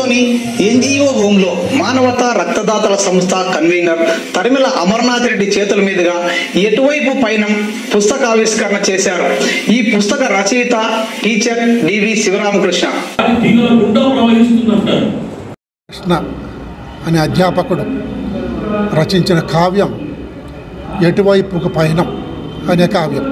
నగరంలోని ఎన్జిఓ హోంలో మానవతా రక్తదాతల సంస్థ కన్వీనర్ తరిమిల అమర్నాథ్ రెడ్డి చేతుల మీదుగా ఎటువైపు పైన పుస్తకావిష్కరణ చేశారు ఈ పుస్తక రచయిత టీచర్ డివి శివరామకృష్ణ తీగల గుండా ప్రవహిస్తుందంటారు కృష్ణ అనే అధ్యాపకుడు రచించిన కావ్యం ఎటువైపుకు పయనం అనే కావ్యం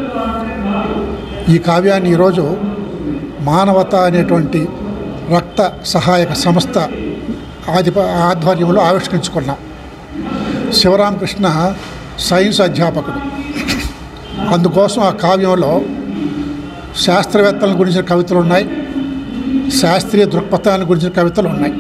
ఈ కావ్యాన్ని ఈరోజు మానవత అనేటువంటి రక్త సహాయక సంస్థ ఆధిప ఆధ్వర్యంలో ఆవిష్కరించుకున్నాం శివరామకృష్ణ సైన్స్ అధ్యాపకుడు అందుకోసం ఆ కావ్యంలో శాస్త్రవేత్తల గురించిన కవితలు ఉన్నాయి శాస్త్రీయ దృక్పథాన్ని గురించిన కవితలు ఉన్నాయి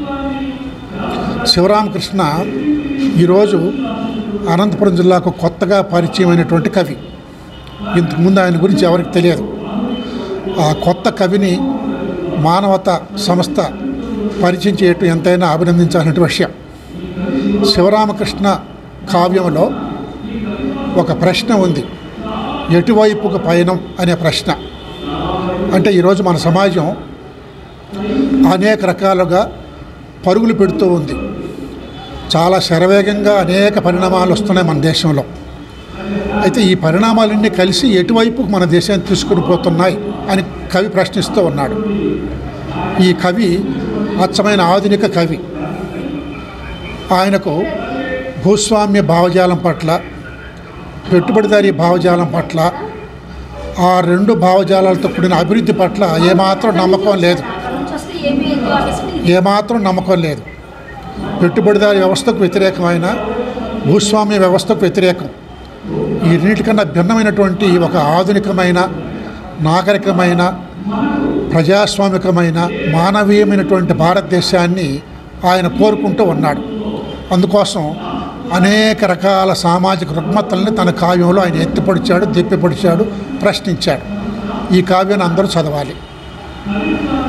శివరామకృష్ణ ఈరోజు అనంతపురం జిల్లాకు కొత్తగా పరిచయమైనటువంటి కవి ఇంతకుముందు ఆయన గురించి ఎవరికి తెలియదు ఆ కొత్త కవిని మానవత సంస్థ పరిచయం చేయటం ఎంతైనా అభినందించాల్సిన విషయం శివరామకృష్ణ కావ్యంలో ఒక ప్రశ్న ఉంది ఎటువైపుకు పయనం అనే ప్రశ్న అంటే ఈరోజు మన సమాజం అనేక రకాలుగా పరుగులు పెడుతూ ఉంది చాలా శరవేగంగా అనేక పరిణామాలు వస్తున్నాయి మన దేశంలో అయితే ఈ పరిణామాలన్నీ కలిసి ఎటువైపు మన దేశాన్ని తీసుకుని పోతున్నాయి అని కవి ప్రశ్నిస్తూ ఉన్నాడు ఈ కవి అచ్చమైన ఆధునిక కవి ఆయనకు భూస్వామ్య భావజాలం పట్ల పెట్టుబడిదారీ భావజాలం పట్ల ఆ రెండు భావజాలాలతో కూడిన అభివృద్ధి పట్ల ఏమాత్రం నమ్మకం లేదు చూస్తే ఏమీ ఎందుకు అనేసి ఏమాత్రం నమ్మకం లేదు పెట్టుబడిదారి వ్యవస్థకు వ్యతిరేకమైన భూస్వామ్య వ్యవస్థకు వ్యతిరేకం ఈ రెండింటికన్నా భిన్నమైనటువంటి ఒక ఆధునికమైన నాగరికమైన ప్రజాస్వామికమైన మానవీయమైనటువంటి భారతదేశాన్ని ఆయన కోరుకుంటూ ఉన్నాడు అందుకోసం అనేక రకాల సామాజిక రుగ్మతల్ని తన కావ్యంలో ఆయన ఎత్తిపొడిచాడు దిప్పిపొడిచాడు ప్రశ్నించాడు ఈ కావ్యాన్ని అందరూ చదవాలి